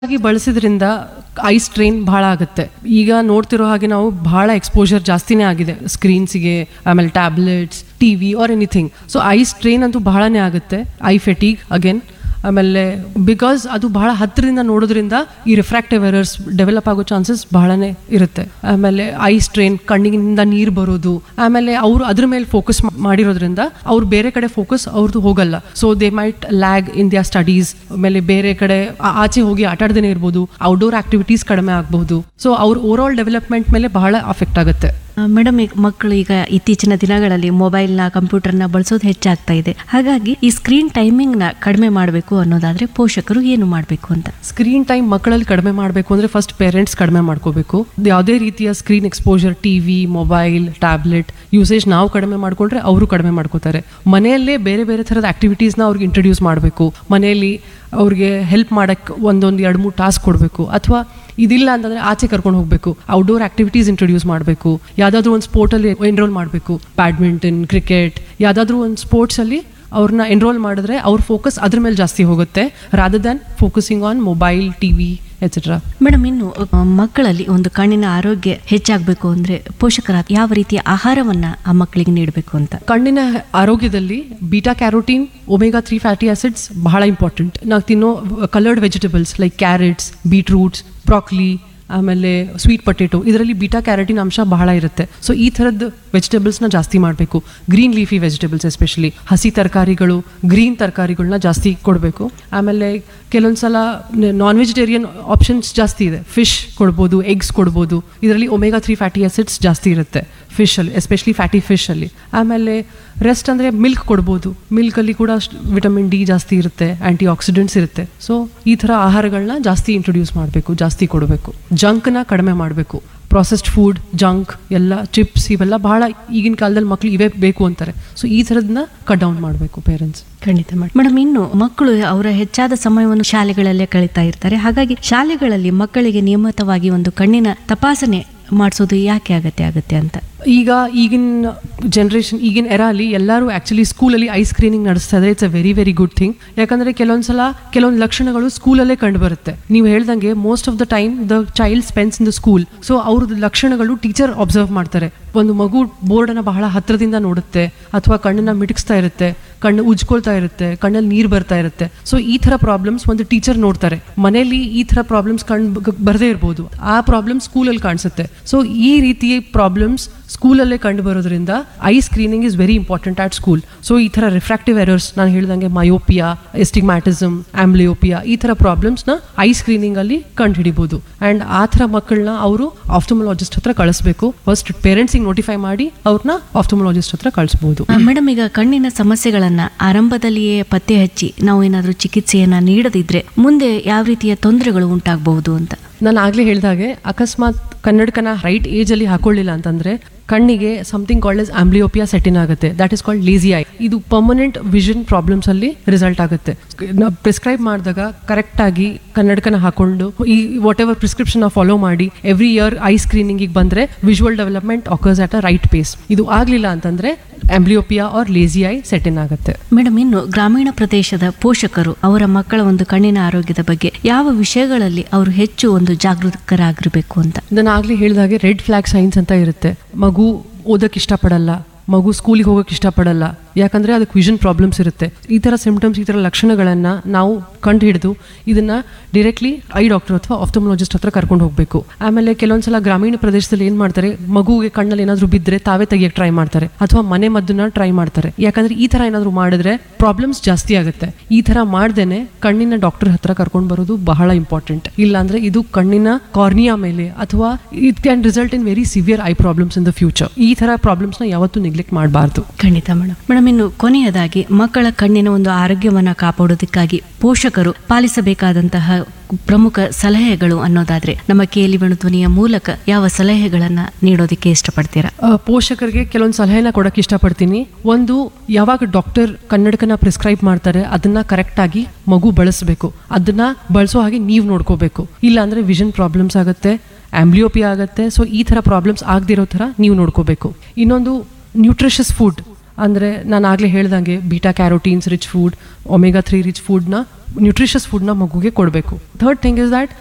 ಆಗಿ ಬಳಸಿದ್ರಿಂದ I strain ಬಹಳ ಆಗುತ್ತೆ ಈಗ ನೋಡ್ತಿರೋ ಹಾಗೆ ನಾವು ಬಹಳ ಎಕ್ಸ್ಪೋಜರ್ ಜಾಸ್ತಿನೇ ಆಗಿದೆ ಸ್ಕ್ರೀನ್ಸಿಗೆ ಆಮೇಲೆ tablets TV or anything so eye strain ಅಂತೂ ಬಹಳನೇ ಆಗುತ್ತೆ ಐ ಫೆಟೀಗ್ ಅಗೇನ್ ಆಮೇಲೆ ಬಿಕಾಸ್ ಅದು ಬಹಳ ಹತ್ತಿರದಿಂದ ನೋಡೋದ್ರಿಂದ ಈ ರಿಫ್ರಾಕ್ಟಿವ್ ಎರರ್ಸ್ ಡೆವಲಪ್ ಆಗೋ ಚಾನ್ಸಸ್ ಬಹಳನೇ ಇರುತ್ತೆ ಆಮೇಲೆ ಐ ಸ್ಟ್ರೈನ್ ಕಣ್ಣಿನಿಂದ ನೀರು ಬರೋದು ಆಮೇಲೆ ಅವರು ಅದ್ರ ಮೇಲೆ ಫೋಕಸ್ ಮಾಡಿರೋದ್ರಿಂದ ಅವ್ರು ಬೇರೆ ಕಡೆ ಫೋಕಸ್ ಅವ್ರದ್ದು ಹೋಗಲ್ಲ so they might lag in their studies ಆಮೇಲೆ ಬೇರೆ ಕಡೆ ಆ- ಆಚೆ ಹೋಗಿ ಆಟ ಆಡ್ದೇನೆ ಇರ್ಬೋದು ಔಟ್ಡೋರ್ ಆಕ್ಟಿವಿಟೀಸ್ ಕಡಿಮೆ ಆಗಬಹುದು ಸೊ ಅವ್ರ ಓವರ್ ಆಲ್ ಡೆವಲಪ್ಮೆಂಟ್ ಮೇಲೆ ಬಹಳ ಅಫೆಕ್ಟ್ ಆಗುತ್ತೆ ಮೇಡಮ್ ಈಗ ಮಕ್ಕಳು ಈಗ ಇತ್ತೀಚಿನ ದಿನಗಳಲ್ಲಿ ಮೊಬೈಲ್ನ ಕಂಪ್ಯೂಟರ್ನ ಬಳಸೋದು ಹೆಚ್ಚಾಗ್ತಾ ಇದೆ ಹಾಗಾಗಿ ಈ ಸ್ಕ್ರೀನ್ ಟೈಮಿಂಗ್ನ ಕಡಿಮೆ ಮಾಡಬೇಕು ಅನ್ನೋದಾದ್ರೆ ಪೋಷಕರು ಏನು ಮಾಡಬೇಕು ಅಂತ ಸ್ಕ್ರೀನ್ ಟೈಮ್ ಮಕ್ಕಳಲ್ಲಿ ಕಡಿಮೆ ಮಾಡಬೇಕು ಅಂದ್ರೆ ಫಸ್ಟ್ ಪೇರೆಂಟ್ಸ್ ಕಡಿಮೆ ಮಾಡ್ಕೋಬೇಕು ಯಾವುದೇ ರೀತಿಯ screen exposure TV mobile tablet usage ನಾವು ಕಡಿಮೆ ಮಾಡ್ಕೊಂಡ್ರೆ ಅವರು ಕಡಿಮೆ ಮಾಡ್ಕೋತಾರೆ ಮನೆಯಲ್ಲೇ ಬೇರೆ ಬೇರೆ ಥರದ ಆಕ್ಟಿವಿಟೀಸ್ನ ಅವ್ರಿಗೆ ಇಂಟ್ರೊಡ್ಯೂಸ್ ಮಾಡಬೇಕು ಮನೆಯಲ್ಲಿ ಅವ್ರಿಗೆ ಹೆಲ್ಪ್ ಮಾಡಕ್ಕೆ ಒಂದೊಂದು ಎರಡು ಮೂರು ಟಾಸ್ಕ್ ಕೊಡಬೇಕು ಅಥವಾ ಇದಿಲ್ಲ ಅಂತಂದ್ರೆ ಆಚೆ ಕರ್ಕೊಂಡು ಹೋಗಬೇಕು ಔಟ್ಡೋರ್ ಆಕ್ಟಿವಿಟೀಸ್ ಇಂಟ್ರೊಡ್ಯೂಸ್ ಮಾಡಬೇಕು ಯಾವುದಾದ್ರೂ ಒಂದು ಸ್ಪೋರ್ಟಲ್ಲಿ ಎನ್ರೋಲ್ ಮಾಡಬೇಕು ಬ್ಯಾಡ್ಮಿಂಟನ್ ಕ್ರಿಕೆಟ್ ಯಾವುದಾದ್ರೂ ಒಂದು ಸ್ಪೋರ್ಟ್ಸಲ್ಲಿ ಅವ್ರನ್ನ ಎನ್ರೋಲ್ ಮಾಡಿದ್ರೆ ಅವ್ರ ಫೋಕಸ್ ಅದ್ರ ಮೇಲೆ ಜಾಸ್ತಿ ಹೋಗುತ್ತೆ rather than focusing on mobile TV etcetera madam ಇನ್ನು ಅ, ಮಕ್ಕಳಲ್ಲಿ ಒಂದು ಕಣ್ಣಿನ ಆರೋಗ್ಯ ಹೆಚ್ಚಾಗಬೇಕು ಅಂದ್ರೆ ಪೋಷಕರ ಯಾವ ರೀತಿಯ ಆಹಾರವನ್ನ ಆ ಮಕ್ಕಳಿಗೆ ನೀಡಬೇಕು ಅಂತ ಕಣ್ಣಿನ ಆರೋಗ್ಯದಲ್ಲಿ beta carotene omega three fatty acids ಬಹಳ ಇಂಪಾರ್ಟೆಂಟ್ ನಾವು ತಿನ್ನೋ coloured vegetables like carrots beetroots broccoli ಆಮೇಲೆ ಸ್ವೀಟ್ ಪೊಟೇಟೊ ಇದರಲ್ಲಿ ಬೀಟಾ ಕ್ಯಾರೋಟಿನ್ ಅಂಶ ಬಹಳ ಇರುತ್ತೆ ಸೊ ಈ ಥರದ್ದು ವೆಜಿಟೇಬಲ್ಸ್ನ ಜಾಸ್ತಿ ಮಾಡಬೇಕು ಗ್ರೀನ್ ಲೀಫಿ ವೆಜಿಟೇಬಲ್ಸ್ ಎಸ್ಪೆಷಲಿ ಹಸಿ ತರಕಾರಿಗಳು ಗ್ರೀನ್ ತರಕಾರಿಗಳನ್ನ ಜಾಸ್ತಿ ಕೊಡಬೇಕು ಆಮೇಲೆ ಕೆಲವೊಂದು ಸಲ ನಾನ್ ವೆಜಿಟೇರಿಯನ್ ಆಪ್ಷನ್ಸ್ ಜಾಸ್ತಿ ಇದೆ ಫಿಶ್ ಕೊಡ್ಬೋದು ಎಗ್ಸ್ ಕೊಡ್ಬೋದು ಇದರಲ್ಲಿ ಒಮೆಗಾ ತ್ರೀ ಫ್ಯಾಟಿ ಆಸಿಡ್ಸ್ ಜಾಸ್ತಿ ಇರುತ್ತೆ ಫಿಶಲ್ಲಿ ಎಸ್ಪೆಷಲಿ ಫ್ಯಾಟಿ ಫಿಶಲ್ಲಿ ಆಮೇಲೆ ರೆಸ್ಟ್ ಅಂದರೆ ಮಿಲ್ಕ್ ಕೊಡ್ಬೋದು ಮಿಲ್ಕಲ್ಲಿ ಕೂಡ ವಿಟಮಿನ್ ಡಿ ಜಾಸ್ತಿ ಇರುತ್ತೆ ಆ್ಯಂಟಿ ಆಕ್ಸಿಡೆಂಟ್ಸ್ ಇರುತ್ತೆ ಸೊ ಈ ಥರ ಆಹಾರಗಳನ್ನ ಜಾಸ್ತಿ ಇಂಟ್ರೊಡ್ಯೂಸ್ ಮಾಡಬೇಕು ಜಾಸ್ತಿ ಕೊಡಬೇಕು ಜಂಕ್ನ ಕಡಿಮೆ ಮಾಡಬೇಕು ಪ್ರಾಸೆಸ್ಡ್ ಫುಡ್ ಜಂಕ್ ಎಲ್ಲ ಚಿಪ್ಸ್ ಇವೆಲ್ಲ ಬಹಳ ಈಗಿನ ಕಾಲದಲ್ಲಿ ಮಕ್ಕಳು ಇವೇ ಬೇಕು ಅಂತಾರೆ ಸೊ ಈ ಥರದನ್ನ ಕಟ್ ಡೌನ್ ಮಾಡಬೇಕು ಪೇರೆಂಟ್ಸ್ ಖಂಡಿತ ಮೇಡಮ್ ಇನ್ನು ಮಕ್ಕಳು ಅವರ ಹೆಚ್ಚಾದ ಸಮಯವನ್ನು ಶಾಲೆಗಳಲ್ಲೇ ಕಳೀತಾ ಇರ್ತಾರೆ ಹಾಗಾಗಿ ಶಾಲೆಗಳಲ್ಲಿ ಮಕ್ಕಳಿಗೆ ನಿಯಮಿತವಾಗಿ ಒಂದು ಕಣ್ಣಿನ ತಪಾಸಣೆ ಮಾಡಿಸೋದು ಯಾಕೆ ಅಗತ್ಯ ಆಗುತ್ತೆ ಅಂತ ಈಗ ಈಗಿನ ಜನ್ರೇಷನ್ ಈಗಿನ ಎರಾಲಿ ಎಲ್ಲರೂ ಆ್ಯಕ್ಚುಲಿ ಸ್ಕೂಲಲ್ಲಿ ಐ ಸ್ಕ್ರೀನಿಂಗ್ ನಡೆಸ್ತಾ ಇದ್ರೆ it's a very very good thing ಯಾಕಂದರೆ ಕೆಲವೊಂದು ಸಲ ಕೆಲವೊಂದು ಲಕ್ಷಣಗಳು ಸ್ಕೂಲಲ್ಲೇ ಕಂಡು ಬರುತ್ತೆ ನೀವು ಹೇಳ್ದಂಗೆ most of the time the child spends in the school so ಅವ್ರದ್ದು ಲಕ್ಷಣಗಳು ಟೀಚರ್ ಅಬ್ಸರ್ವ್ ಮಾಡ್ತಾರೆ ಒಂದು ಮಗು ಬೋರ್ಡನ್ನು ಬಹಳ ಹತ್ತಿರದಿಂದ ನೋಡುತ್ತೆ ಅಥವಾ ಕಣ್ಣನ್ನ ಮಿಟುಕಿಸ್ತಾ ಇರುತ್ತೆ ಕಣ್ಣು ಉಜ್ಕೊಳ್ತಾ ಇರುತ್ತೆ ಕಣ್ಣಲ್ಲಿ ನೀರು ಬರ್ತಾ ಇರುತ್ತೆ ಸೊ ಈ ಥರ ಪ್ರಾಬ್ಲಮ್ಸ್ ಒಂದು ಟೀಚರ್ ನೋಡ್ತಾರೆ ಮನೆಯಲ್ಲಿ ಈ ಥರ ಪ್ರಾಬ್ಲಮ್ಸ್ ಕಂಡು ಬರದೇ ಇರ್ಬೋದು ಆ ಪ್ರಾಬ್ಲಮ್ ಸ್ಕೂಲಲ್ಲಿ ಕಾಣಿಸುತ್ತೆ ಸೊ ಈ ರೀತಿ ಪ್ರಾಬ್ಲಮ್ಸ್ ಸ್ಕೂಲಲ್ಲೇ ಕಂಡು ಬರೋದ್ರಿಂದ eye screening is very important at school so ಈ ಥರ ರಿಫ್ರಾಕ್ಟಿವ್ ಎರರ್ಸ್ ನಾನು ಹೇಳ್ದಂಗೆ ಮಯೋಪಿಯಾ ಎಸ್ಟಿಗ್ಮ್ಯಾಟಿಸಮ್ ಆಂಬ್ಲಿಯೋಪಿಯಾ ಈ ಥರ ಪ್ರಾಬ್ಲಮ್ಸ್ನ ಐ ಸ್ಕ್ರೀನಿಂಗಲ್ಲಿ ಕಂಡು ಹಿಡಿಬೋದು ಆ್ಯಂಡ್ ಆ ಥರ ಮಕ್ಕಳನ್ನ ಅವರು ಆಫ್ಟಮೊಲಾಜಿಸ್ಟ್ ಹತ್ರ ಕಳಿಸ್ಬೇಕು ಫಸ್ಟ್ ಪೇರೆಂಟ್ಸಿಗೆ ನೋಟಿಫೈ ಮಾಡಿ ಅವ್ರನ್ನ ಆಫ್ಟಮೊಲಾಜಿಸ್ಟ್ ಹತ್ರ ಕಳಿಸ್ಬೋದು ಮೇಡಮ್ ಈಗ ಕಣ್ಣಿನ ಸಮಸ್ಯೆಗಳನ್ನ ಆರಂಭದಲ್ಲಿಯೇ ಪತ್ತೆ ಹಚ್ಚಿ ನಾವು ಏನಾದರೂ ಚಿಕಿತ್ಸೆಯನ್ನ ನೀಡದಿದ್ರೆ ಮುಂದೆ ಯಾವ ರೀತಿಯ ತೊಂದರೆಗಳು ಉಂಟಾಗಬಹುದು ಅಂತ ನಾನು ಆಗಲೇ ಹೇಳಿದಾಗೆ ಅಕಸ್ಮಾತ್ ಕನ್ನಡಕನ ರೈಟ್ ಏಜಲ್ಲಿ ಹಾಕೊಳ್ಳಿಲ್ಲ ಅಂತಂದ್ರೆ ಕಣ್ಣಿಗೆ something called as amblyopia set in ಆಗುತ್ತೆ that is called lazy eye ಇದು ಪರ್ಮನೆಂಟ್ ವಿಷನ್ ಪ್ರಾಬ್ಲಮ್ಸ್ ಅಲ್ಲಿ ರಿಸಲ್ಟ್ ಆಗುತ್ತೆ ಪ್ರಿಸ್ಕ್ರೈಬ್ ಮಾಡಿದಾಗ ಕರೆಕ್ಟ್ ಆಗಿ ಕನ್ನಡಕನ ಹಾಕೊಂಡು ಈ ವಾಟ್ ಎವರ್ ಪ್ರಿಸ್ಕ್ರಿಪ್ಷನ್ ಫಾಲೋ ಮಾಡಿ ಎವ್ರಿ ಇಯರ್ ಐ ಸ್ಕ್ರೀನಿಂಗಿಗೆ ಬಂದ್ರೆ visual development occurs at a right pace ಇದು ಆಗಲಿಲ್ಲ ಅಂತಂದ್ರೆ amblyopia or lazy eye set in ಆಗುತ್ತೆ ಮೇಡಮ್ ಇನ್ನು ಗ್ರಾಮೀಣ ಪ್ರದೇಶದ ಪೋಷಕರು ಅವರ ಮಕ್ಕಳ ಒಂದು ಕಣ್ಣಿನ ಆರೋಗ್ಯದ ಬಗ್ಗೆ ಯಾವ ವಿಷಯಗಳಲ್ಲಿ ಅವರು ಹೆಚ್ಚು ಒಂದು ಜಾಗೃತಕರಾಗಿರ್ಬೇಕು ಅಂತ ನಾನು ಆಗ್ಲೇ ಹೇಳಿದಾಗೆ ರೆಡ್ ಫ್ಲಾಗ್ ಸೈನ್ಸ್ ಅಂತ ಇರುತ್ತೆ ಮಗು ಓದಕ್ಕೆ ಇಷ್ಟಪಡಲ್ಲ ಮಗು ಸ್ಕೂಲಿಗೆ ಹೋಗೋಕೆ ಇಷ್ಟಪಡಲ್ಲ ಯಾಕಂದ್ರೆ ಅದಕ್ಕೆ ವಿಷನ್ ಪ್ರಾಬ್ಲಮ್ಸ್ ಇರುತ್ತೆ ಈ ಥರ ಸಿಂಪ್ಟಮ್ಸ್ ಈ ಥರ ಲಕ್ಷಣಗಳನ್ನ ನಾವು ಕಂಡು ಹಿಡಿದು ಇದನ್ನ ಡೈರೆಕ್ಟ್ಲಿ ಐ ಡಾಕ್ಟರ್ ಅಥವಾ ಆಫ್ಟಮೊಲಾಜಿಸ್ಟ್ ಹತ್ರ ಕರ್ಕೊಂಡು ಹೋಗಬೇಕು ಆಮೇಲೆ ಕೆಲವೊಂದ್ಸಲ ಗ್ರಾಮೀಣ ಪ್ರದೇಶದಲ್ಲಿ ಏನು ಮಾಡ್ತಾರೆ ಮಗುಗೆ ಕಣ್ಣಲ್ಲಿ ಏನಾದರೂ ಬಿದ್ದರೆ ತಾವೇ ತೆಗಿಯಕ್ಕೆ ಟ್ರೈ ಮಾಡ್ತಾರೆ ಅಥವಾ ಮನೆ ಮದ್ದನ್ನ ಟ್ರೈ ಮಾಡ್ತಾರೆ ಯಾಕಂದ್ರೆ ಈ ಥರ ಏನಾದರೂ ಮಾಡಿದ್ರೆ ಪ್ರಾಬ್ಲಮ್ಸ್ ಜಾಸ್ತಿ ಆಗುತ್ತೆ ಈ ಥರ ಮಾಡ್ದೇನೆ ಕಣ್ಣಿನ ಡಾಕ್ಟರ್ ಹತ್ರ ಕರ್ಕೊಂಡು ಬರೋದು ಬಹಳ ಇಂಪಾರ್ಟೆಂಟ್ ಇಲ್ಲಾಂದ್ರೆ ಇದು ಕಣ್ಣಿನ ಕಾರ್ನಿಯಾ ಮೇಲೆ ಅಥವಾ it can result in very severe eye problems in the future ಈ ಥರ ಪ್ರಾಬ್ಲಮ್ಸ್ನ ಯಾವತ್ತೂ ನೆಗ್ಲೆಕ್ಟ್ ಮಾಡಬಾರ್ದು ಖಂಡಿತ ಮೇಡಮ್ ಮೇಡಮ್ ಇನ್ನು ಕೊನೆಯದಾಗಿ ಮಕ್ಕಳ ಕಣ್ಣಿನ ಒಂದು ಆರೋಗ್ಯವನ್ನ ಕಾಪಾಡೋದಕ್ಕಾಗಿ ಪೋಷಕರು ಪಾಲಿಸಬೇಕಾದಂತಹ ಪ್ರಮುಖ ಸಲಹೆಗಳು ಅನ್ನೋದಾದ್ರೆ ನಮ್ಮ ಕೇಳಿ ಧ್ವನಿಯ ಮೂಲಕ ಯಾವ ಸಲಹೆಗಳನ್ನ ನೀಡೋದಕ್ಕೆ ಇಷ್ಟಪಡ್ತೀರಾ ಆ, ಪೋಷಕರಿಗೆ ಕೆಲವೊಂದು ಸಲಹೆನ ಕೊಡಕ್ಕೆ ಇಷ್ಟಪಡ್ತೀನಿ ಒಂದು ಯಾವಾಗ ಡಾಕ್ಟರ್ ಕನ್ನಡಕನ ಪ್ರಿಸ್ಕ್ರೈಬ್ ಮಾಡ್ತಾರೆ ಅದನ್ನ ಕರೆಕ್ಟ್ ಆಗಿ ಮಗು ಬಳಸಬೇಕು ಅದನ್ನ ಬಳಸೋ ಹಾಗೆ ನೀವು ನೋಡ್ಕೋಬೇಕು ಇಲ್ಲ ಅಂದ್ರೆ ವಿಷನ್ ಪ್ರಾಬ್ಲಮ್ಸ್ ಆಗುತ್ತೆ ಆಂಬ್ಲಿಯೋಪಿ ಆಗುತ್ತೆ ಸೊ ಈ ಥರ ಪ್ರಾಬ್ಲಮ್ಸ್ ಆಗದಿರೋ ಥರ ನೀವು ನೋಡ್ಕೋಬೇಕು ಇನ್ನೊಂದು ನ್ಯೂಟ್ರಿಷಸ್ ಫುಡ್ ಅಂದರೆ ನಾನು ಆಗಲೇ ಹೇಳ್ದಂಗೆ beta carotenes rich food omega three rich ಫುಡ್ನ ನ್ಯೂಟ್ರಿಷಸ್ ಫುಡ್ನ ಮಗುಗೆ ಕೊಡಬೇಕು ಥರ್ಡ್ ಥಿಂಗ್ ಇಸ್ ದ್ಯಾಟ್